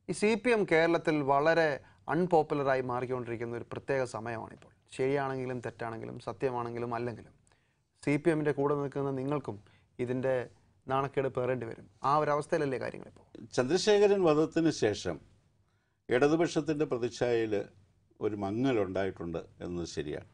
ഈ C P M കേരളത്തിൽ വളരെ അൺപോപ്പുലറായി മാറിക്കൊണ്ടിരിക്കുന്ന ഒരു പ്രത്യേക സമയമാണിപ്പോൾ ശരിയാണെങ്കിലും തെറ്റാണെങ്കിലും സത്യമാണെങ്കിലും അല്ലെങ്കിലും സി പി എമ്മിൻ്റെ കൂടെ നിൽക്കുന്ന നിങ്ങൾക്കും ഇതിൻ്റെ നാണക്കേട് പേറേണ്ടി വരും ആ ഒരു അവസ്ഥയിലല്ലേ കാര്യങ്ങളിപ്പോൾ ചന്ദ്രശേഖരൻ വധത്തിന് ശേഷം ഇടതുപക്ഷത്തിൻ്റെ പ്രതിച്ഛായയിൽ ഒരു മങ്ങലുണ്ടായിട്ടുണ്ട് എന്നത് ശരിയാണ്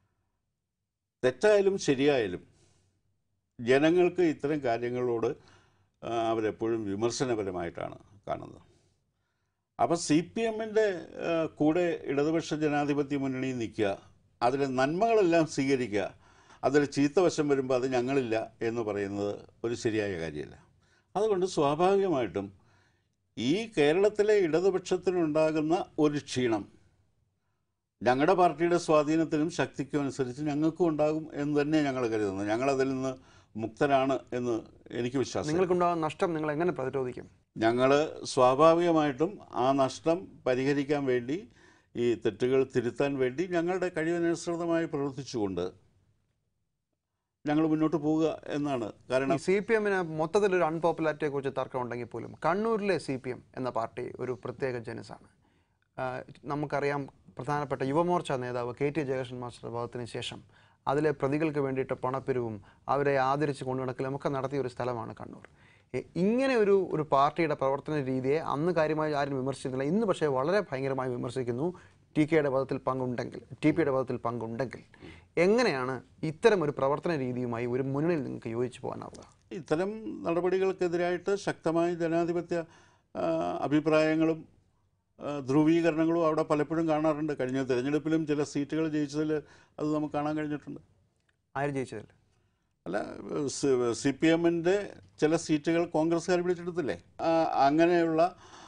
തെറ്റായാലും ശരിയായാലും ജനങ്ങൾക്ക് ഇത്തരം കാര്യങ്ങളോട് ആ, അവരെപ്പോഴും വിമർശനപരമായിട്ടാണ് കാണുന്നത് അപ്പോൾ സി പി എമ്മിൻ്റെ കൂടെ ഇടതുപക്ഷ ജനാധിപത്യ മുന്നണി നിൽക്കുക അതിലെ നന്മകളെല്ലാം സ്വീകരിക്കുക അതിൽ ചീത്തവശം വരുമ്പോൾ അത് ഞങ്ങളില്ല എന്ന് പറയുന്നത് ഒരു ശരിയായ കാര്യമല്ല അതുകൊണ്ട് സ്വാഭാവികമായിട്ടും ഈ കേരളത്തിലെ ഇടതുപക്ഷത്തിനുണ്ടാകുന്ന ഒരു ക്ഷീണം ഞങ്ങളുടെ പാർട്ടിയുടെ സ്വാധീനത്തിനും ശക്തിക്കും അനുസരിച്ച് ഞങ്ങൾക്കും ഉണ്ടാകും എന്ന് തന്നെ ഞങ്ങൾ കരുതുന്നു ഞങ്ങളതിൽ നിന്ന് മുക്തരാണ് എന്ന് എനിക്ക് വിശ്വാസം നിങ്ങൾക്കുണ്ടാകുന്ന നഷ്ടം നിങ്ങൾ എങ്ങനെ പ്രതിരോധിക്കും ഞങ്ങൾ സ്വാഭാവികമായിട്ടും ആ നഷ്ടം പരിഹരിക്കാൻ വേണ്ടി ഈ തെറ്റുകൾ തിരുത്താൻ വേണ്ടി ഞങ്ങളുടെ കഴിവിനനുസൃതമായി പ്രവർത്തിച്ചുകൊണ്ട് ഞങ്ങൾ മുന്നോട്ട് പോവുക എന്നാണ് കാരണം സി പി എമ്മിന് മൊത്തത്തിലൊരു അൺപോപ്പുലാരിറ്റിയെ കുറിച്ച് തർക്കം ഉണ്ടെങ്കിൽ പോലും കണ്ണൂരിലെ സി പി എം എന്ന പാർട്ടി ഒരു പ്രത്യേക ജനസാണ് ആഹ് നമുക്കറിയാം പ്രധാനപ്പെട്ട യുവമോർച്ച നേതാവ് കെ ടി ജയകൃഷ്ണൻ മാസ്റ്റർ വധത്തിന് ശേഷം അതിലെ പ്രതികൾക്ക് വേണ്ടിയിട്ട് പണപ്പിരിവും അവരെ ആദരിച്ച് കൊണ്ടുനടക്കലും ഒക്കെ നടത്തിയ ഒരു സ്ഥലമാണ് കണ്ണൂർ എ- ഇങ്ങനെ ഒരു ഒരു പാർട്ടിയുടെ പ്രവർത്തന രീതിയെ അന്ന് കാര്യമായി ആരും വിമർശിച്ചിട്ടില്ല ഇന്ന് പക്ഷേ വളരെ ഭയങ്കരമായി വിമർശിക്കുന്നു ടി കെയുടെ പദത്തിൽ പങ്കുണ്ടെങ്കിൽ ടി പിയുടെ പദത്തിൽ പങ്കുണ്ടെങ്കിൽ എങ്ങനെയാണ് ഇത്തരം ഒരു പ്രവർത്തന രീതിയുമായി ഒരു മുന്നണിയിൽ നിങ്ങൾക്ക് യോജിച്ചു പോകാനാവുക ഇത്തരം നടപടികൾക്കെതിരായിട്ട് ശക്തമായ ജനാധിപത്യ ആ, അഭിപ്രായങ്ങളും ആ, ധ്രുവീകരണങ്ങളും അവിടെ പലപ്പോഴും കാണാറുണ്ട് കഴിഞ്ഞ തിരഞ്ഞെടുപ്പിലും ചില സീറ്റുകൾ ജയിച്ചതിൽ അത് നമുക്ക് കാണാൻ കഴിഞ്ഞിട്ടുണ്ട് ആര് ജയിച്ചതല്ല അല്ല സി പി എമ്മിൻ്റെ ചില സീറ്റുകൾ കോൺഗ്രസ്സുകാർ പിടിച്ചെടുത്തില്ലേ ആ, അങ്ങനെയുള്ള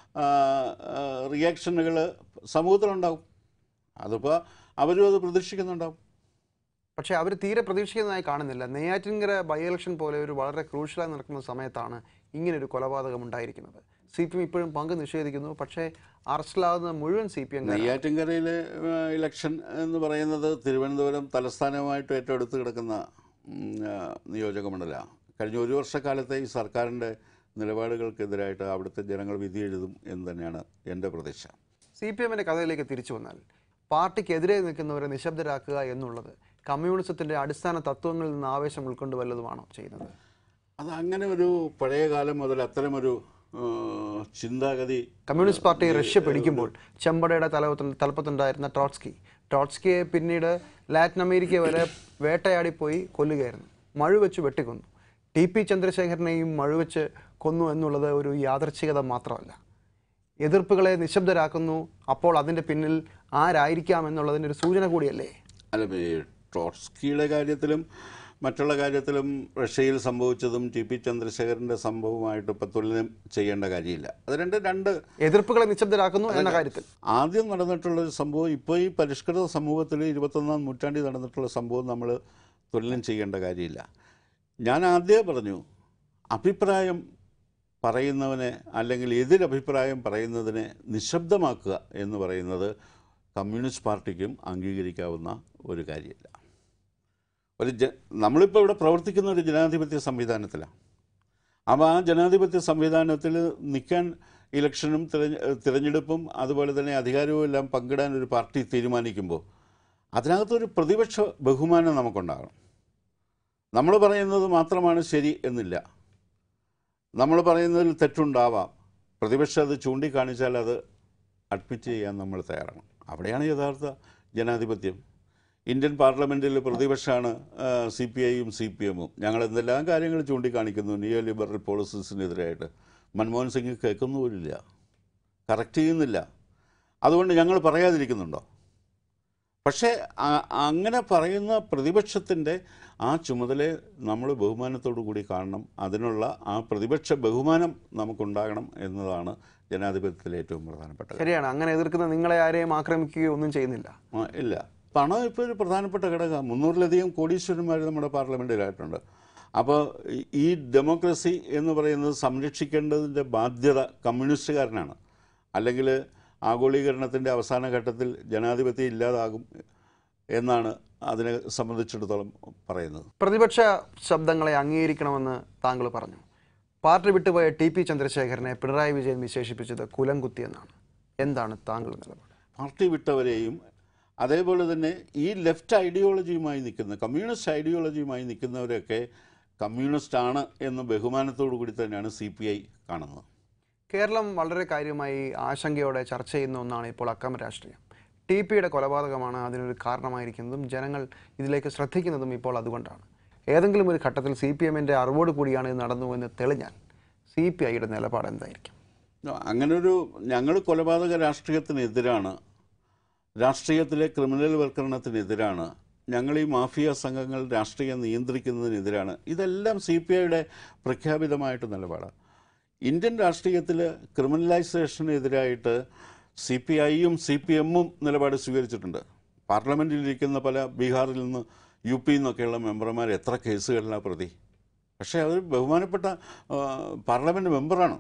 റിയാക്ഷനുകൾ സമൂഹത്തിലുണ്ടാവും അതിപ്പോൾ അവരും അത് പ്രതീക്ഷിക്കുന്നുണ്ടാവും പക്ഷേ അവർ തീരെ പ്രതീക്ഷിക്കുന്നതായി കാണുന്നില്ല നെയ്യാറ്റിൻകര ബൈ ഇലക്ഷൻ പോലെ ഒരു വളരെ ക്രൂഷ്യലായി നടക്കുന്ന സമയത്താണ് ഇങ്ങനൊരു കൊലപാതകം ഉണ്ടായിരിക്കുന്നത് സി പി എം ഇപ്പോഴും പങ്ക് നിഷേധിക്കുന്നു പക്ഷേ അറസ്റ്റിലാകുന്ന മുഴുവൻ സി പി എം നെയ്യാറ്റിൻകരയിലെ ആ, ഇലക്ഷൻ എന്ന് പറയുന്നത് തിരുവനന്തപുരം തലസ്ഥാനമായിട്ട് ഏറ്റെടുത്ത് കിടക്കുന്ന ഉം, ആ, നിയോജക മണ്ഡലമാണ് കഴിഞ്ഞ ഒരു വർഷക്കാലത്തെ ഈ സർക്കാരിൻ്റെ നിലപാടുകൾക്കെതിരായിട്ട് അവിടുത്തെ ജനങ്ങൾ വിധി എഴുതും എന്ന് തന്നെയാണ് എൻ്റെ പ്രതീക്ഷ സി പി എമ്മിൻ്റെ കഥയിലേക്ക് തിരിച്ചു വന്നാൽ പാർട്ടിക്കെതിരെ നിൽക്കുന്നവരെ നിശബ്ദരാക്കുക എന്നുള്ളത് കമ്മ്യൂണിസത്തിൻ്റെ അടിസ്ഥാന തത്വങ്ങളിൽ നിന്ന് ആവേശം ഉൾക്കൊണ്ട് വല്ലതുമാണോ ചെയ്യുന്നത് അത് അങ്ങനെ ഒരു പഴയ കാലം മുതൽ അത്തരമൊരു ആ, ചിന്താഗതി കമ്മ്യൂണിസ്റ്റ് പാർട്ടി റഷ്യ പിടിക്കുമ്പോൾ ചെമ്പടയുടെ തലപ്പത്തിൽ തലപ്പത്തുണ്ടായിരുന്ന ട്രോട്സ്കി ട്രോട്സ്കിയെ പിന്നീട് ലാറ്റിൻ അമേരിക്ക വരെ വേട്ടയാടിപ്പോയി കൊല്ലുകയായിരുന്നു മഴുവെച്ച് വെട്ടിക്കൊന്നു ടി പി ചന്ദ്രശേഖരനെയും മഴുവെച്ച് കൊന്നു എന്നുള്ളത് ഒരു യാദർച്ഛികത മാത്രമല്ല എതിർപ്പുകളെ നിശബ്ദരാക്കുന്നു അപ്പോൾ അതിൻ്റെ പിന്നിൽ ആരായിരിക്കാം എന്നുള്ളതിൻ്റെ ഒരു സൂചന കൂടിയല്ലേ അല്ല ഈ ട്രോട്സ്കിയുടെ കാര്യത്തിലും മറ്റുള്ള കാര്യത്തിലും റഷ്യയിൽ സംഭവിച്ചതും ടി പി ചന്ദ്രശേഖരൻ്റെ സംഭവമായിട്ട് ഇപ്പം തുലനം ചെയ്യേണ്ട കാര്യമില്ല അത് രണ്ട് രണ്ട് എതിർപ്പുകളെ നിശബ്ദരാക്കുന്നു എന്ന കാര്യത്തിൽ ആദ്യം നടന്നിട്ടുള്ള ഒരു സംഭവം ഇപ്പോൾ ഈ പരിഷ്കൃത സമൂഹത്തിൽ ഇരുപത്തൊന്നാം നൂറ്റാണ്ടിൽ നടന്നിട്ടുള്ള സംഭവം നമ്മൾ തുലനം ചെയ്യേണ്ട കാര്യമില്ല ഞാൻ ആദ്യമേ പറഞ്ഞു അഭിപ്രായം പറയുന്നവനെ അല്ലെങ്കിൽ എതിരഭിപ്രായം പറയുന്നതിനെ നിശബ്ദമാക്കുക എന്ന് പറയുന്നത് കമ്മ്യൂണിസ്റ്റ് പാർട്ടിക്കും അംഗീകരിക്കാവുന്ന ഒരു കാര്യമില്ല ഒരു ജ നമ്മളിപ്പോൾ ഇവിടെ പ്രവർത്തിക്കുന്ന ഒരു ജനാധിപത്യ സംവിധാനത്തിലാണ് അപ്പോൾ ആ ജനാധിപത്യ സംവിധാനത്തിൽ നിൽക്കാൻ ഇലക്ഷനും തിരഞ്ഞ തിരഞ്ഞെടുപ്പും അതുപോലെ തന്നെ അധികാരവും എല്ലാം പങ്കിടാൻ ഒരു പാർട്ടി തീരുമാനിക്കുമ്പോൾ അതിനകത്തൊരു പ്രതിപക്ഷ ബഹുമാനം നമുക്കുണ്ടാകണം നമ്മൾ പറയുന്നത് മാത്രമാണ് ശരി എന്നില്ല നമ്മൾ പറയുന്നതിൽ തെറ്റുണ്ടാവാം പ്രതിപക്ഷം അത് ചൂണ്ടിക്കാണിച്ചാൽ അത് അഡ്മിറ്റ് ചെയ്യാൻ നമ്മൾ തയ്യാറാണ് അവിടെയാണ് യഥാർത്ഥ ജനാധിപത്യം ഇന്ത്യൻ പാർലമെൻറ്റിൽ പ്രതിപക്ഷമാണ് സി പി ഐയും സി പി എമ്മും ഞങ്ങൾ എന്തെല്ലാം കാര്യങ്ങൾ ചൂണ്ടിക്കാണിക്കുന്നു നിയോ ലിബറൽ പോളിസീസിനെതിരായിട്ട് മൻമോഹൻ സിംഗ് കേൾക്കുന്ന പോലില്ല കറക്റ്റ് ചെയ്യുന്നില്ല അതുകൊണ്ട് ഞങ്ങൾ പറയാതിരിക്കുന്നുണ്ടോ പക്ഷേ ആ- അങ്ങനെ പറയുന്ന പ്രതിപക്ഷത്തിൻ്റെ ആ ചുമതലയെ നമ്മൾ ബഹുമാനത്തോടു കൂടി കാണണം അതിനുള്ള ആ പ്രതിപക്ഷ ബഹുമാനം നമുക്കുണ്ടാകണം എന്നതാണ് ജനാധിപത്യത്തിലെ ഏറ്റവും പ്രധാനപ്പെട്ട കാര്യം ശരിയാണ് അങ്ങനെ എതിർക്കുന്ന നിങ്ങളെ ആരെയും ആക്രമിക്കുകയോ ഒന്നും ചെയ്യുന്നില്ല ആ, ഇല്ല പണം ഇപ്പോൾ ഒരു പ്രധാനപ്പെട്ട ഘടകമാണ് മുന്നൂറിലധികം കോടീശ്വരന്മാർ നമ്മുടെ പാർലമെൻറ്റിലായിട്ടുണ്ട് അപ്പോൾ ഈ- ഈ ഡെമോക്രസി എന്ന് പറയുന്നത് സംരക്ഷിക്കേണ്ടതിൻ്റെ ബാധ്യത കമ്മ്യൂണിസ്റ്റുകാരനാണ് അല്ലെങ്കിൽ ആഗോളീകരണത്തിൻ്റെ അവസാന ഘട്ടത്തിൽ ജനാധിപത്യം ഇല്ലാതാകും എന്നാണ് അതിനെ സംബന്ധിച്ചിടത്തോളം പറയുന്നത് പ്രതിപക്ഷ ശബ്ദങ്ങളെ അംഗീകരിക്കണമെന്ന് താങ്കൾ പറഞ്ഞു പാർട്ടി വിട്ടുപോയ ടി പി ചന്ദ്രശേഖരനെ പിണറായി വിജയൻ വിശേഷിപ്പിച്ചത് കുലംകുത്തി എന്നാണ് എന്താണ് താങ്കളുടെ നിലപാട് പാർട്ടി വിട്ടവരെയും അതേപോലെ തന്നെ ഈ ലെഫ്റ്റ് ഐഡിയോളജിയുമായി നിൽക്കുന്ന കമ്മ്യൂണിസ്റ്റ് ഐഡിയോളജിയുമായി നിൽക്കുന്നവരൊക്കെ കമ്മ്യൂണിസ്റ്റ് ആണ് എന്ന ബഹുമാനത്തോടു കൂടി തന്നെയാണ് സി പി ഐ കാണുന്നത് കേരളം വളരെ കാര്യമായി ആശങ്കയോടെ ചർച്ച ചെയ്യുന്ന ഒന്നാണ് ഇപ്പോൾ അക്രമ രാഷ്ട്രീയം ടി പിയുടെ കൊലപാതകമാണ് അതിനൊരു കാരണമായിരിക്കുന്നതും ജനങ്ങൾ ഇതിലേക്ക് ശ്രദ്ധിക്കുന്നതും ഇപ്പോൾ അതുകൊണ്ടാണ് ഏതെങ്കിലും ഒരു ഘട്ടത്തിൽ സി പി എമ്മിൻ്റെ അറിവോട് കൂടിയാണ് ഇത് നടന്നു എന്ന് തെളിഞ്ഞാൽ സി പി ഐയുടെ നിലപാട് എന്തായിരിക്കും അങ്ങനൊരു ഞങ്ങൾ കൊലപാതക രാഷ്ട്രീയത്തിനെതിരാണ് രാഷ്ട്രീയത്തിലെ ക്രിമിനൽ വൽക്കരണത്തിനെതിരാണ് ഞങ്ങൾ ഈ മാഫിയ സംഘങ്ങൾ രാഷ്ട്രീയം നിയന്ത്രിക്കുന്നതിനെതിരാണ് ഇതെല്ലാം സി പി ഐയുടെ പ്രഖ്യാപിതമായിട്ട് നിലപാടാണ് ഇന്ത്യൻ രാഷ്ട്രീയത്തിൽ ക്രിമിനലൈസേഷനെതിരായിട്ട് സി പി ഐയും സി പി എമ്മും നിലപാട് സ്വീകരിച്ചിട്ടുണ്ട് പാർലമെൻറ്റിലിരിക്കുന്ന പല ബീഹാറിൽ നിന്ന് യു പിയിൽ നിന്നൊക്കെയുള്ള മെമ്പർമാർ എത്ര കേസുകളിലാണ് പ്രതി പക്ഷേ അവർ ബഹുമാനപ്പെട്ട ആ, പാർലമെൻറ്റ് മെമ്പറാണ്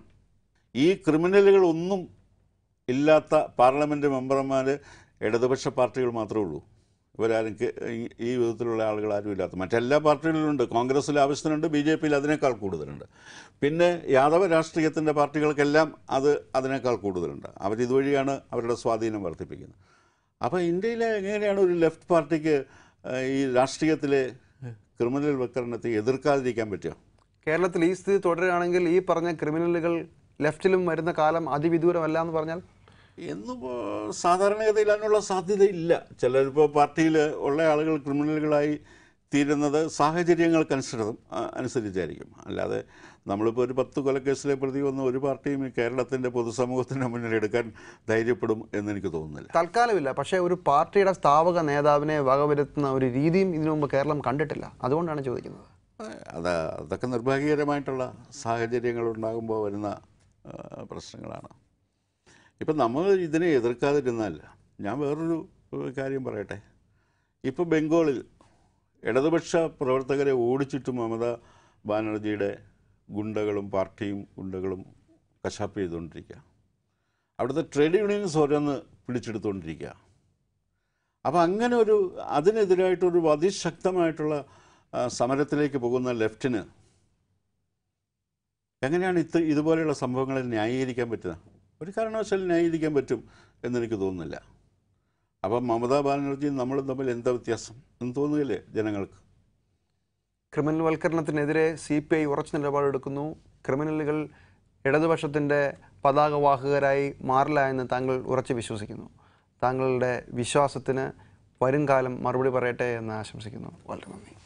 ഈ ക്രിമിനലുകളൊന്നും ഇല്ലാത്ത പാർലമെൻറ്റ് മെമ്പർമാർ ഇടതുപക്ഷ പാർട്ടികൾ മാത്രമേ ഉള്ളൂ ഇവരാരും കെ- ഈ- ഈ വിധത്തിലുള്ള ആളുകൾ ആരും ഇല്ലാത്ത മറ്റെല്ലാ പാർട്ടികളിലുണ്ട് കോൺഗ്രസ്സിൽ ആവശ്യത്തിനുണ്ട് ബി ജെ പിയിൽ അതിനേക്കാൾ കൂടുതലുണ്ട് പിന്നെ യാദവ രാഷ്ട്രീയത്തിൻ്റെ പാർട്ടികൾക്കെല്ലാം അത് അതിനേക്കാൾ കൂടുതലുണ്ട് അവരിതുവഴിയാണ് അവരുടെ സ്വാധീനം വർദ്ധിപ്പിക്കുന്നത് അപ്പോൾ ഇന്ത്യയിലെ എങ്ങനെയാണ് ഒരു ലെഫ്റ്റ് പാർട്ടിക്ക് ആ, ഈ രാഷ്ട്രീയത്തിലെ ക്രിമിനൽ വൽക്കരണത്തെ എതിർക്കാതിരിക്കാൻ പറ്റുക കേരളത്തിൽ ഈ സ്ഥിതി തുടരുകയാണെങ്കിൽ ഈ പറഞ്ഞ ക്രിമിനലുകൾ ലെഫ്റ്റിലും വരുന്ന കാലം അതിവിദൂരമല്ല എന്ന് പറഞ്ഞാൽ എന്നിപ്പോൾ സാധാരണഗതിയിൽ അതിനുള്ള സാധ്യതയില്ല ചിലരിപ്പോൾ പാർട്ടിയിൽ ഉള്ള ആളുകൾ ക്രിമിനലുകളായി തീരുന്നത് സാഹചര്യങ്ങൾക്കനുസൃതം ആ, അനുസരിച്ചായിരിക്കും അല്ലാതെ നമ്മളിപ്പോൾ ഒരു പത്ത് കൊലക്കേസിലെ പ്രതി വന്ന ഒരു പാർട്ടിയും ഈ കേരളത്തിൻ്റെ പൊതുസമൂഹത്തിൻ്റെ മുന്നിൽ എടുക്കാൻ ധൈര്യപ്പെടും എന്നെനിക്ക് തോന്നുന്നില്ല തൽക്കാലമില്ല പക്ഷേ ഒരു പാർട്ടിയുടെ സ്ഥാപക നേതാവിനെ വകവരുത്തുന്ന ഒരു രീതിയും ഇതിനു മുമ്പ് കേരളം കണ്ടിട്ടില്ല അതുകൊണ്ടാണ് ചോദിക്കുന്നത് അത് അതൊക്കെ നിർഭാഗ്യകരമായിട്ടുള്ള സാഹചര്യങ്ങൾ ഉണ്ടാകുമ്പോൾ വരുന്ന ആ, പ്രശ്നങ്ങളാണ് ഇപ്പം നമ്മൾ ഇതിനെ എതിർക്കാതിരുന്നാൽ ഞാൻ വേറൊരു ഏഹ്, കാര്യം പറയട്ടെ ഇപ്പോൾ ബംഗാളിൽ ഇടതുപക്ഷ പ്രവർത്തകരെ ഓടിച്ചിട്ട് മമതാ ബാനർജിയുടെ ഗുണ്ടകളും പാർട്ടിയും ഗുണ്ടകളും കശാപ്പ് ചെയ്തുകൊണ്ടിരിക്കുക അവിടുത്തെ ട്രേഡ് യൂണിയൻസ് ഓരോന്ന് പിടിച്ചെടുത്തുകൊണ്ടിരിക്കുക അപ്പോൾ അങ്ങനെ ഒരു അതിനെതിരായിട്ടൊരു അതിശക്തമായിട്ടുള്ള ആ, സമരത്തിലേക്ക് പോകുന്ന ലെഫ്റ്റിന് എങ്ങനെയാണ് ഇത് ഇതുപോലെയുള്ള സംഭവങ്ങളെ ന്യായീകരിക്കാൻ പറ്റുക ഒരു കാരണവശാലും ന്യായീകരിക്കാൻ പറ്റും എന്നെനിക്ക് തോന്നുന്നില്ല അപ്പം മമതാ ബാനർജിയും നമ്മളും തമ്മിൽ എന്താ വ്യത്യാസം എന്ന് തോന്നുകയില്ലേ ജനങ്ങൾക്ക് ക്രിമിനൽ വൽക്കരണത്തിനെതിരെ സി പി ഐ ഉറച്ച നിലപാടെടുക്കുന്നു ക്രിമിനലുകൾ ഇടതുപക്ഷത്തിൻ്റെ പതാകവാഹകരായി മാറില്ല എന്ന് താങ്കൾ ഉറച്ചു വിശ്വസിക്കുന്നു താങ്കളുടെ വിശ്വാസത്തിന് വരും കാലം മറുപടി പറയട്ടെ എന്ന് ആശംസിക്കുന്നു വളരെ നന്ദി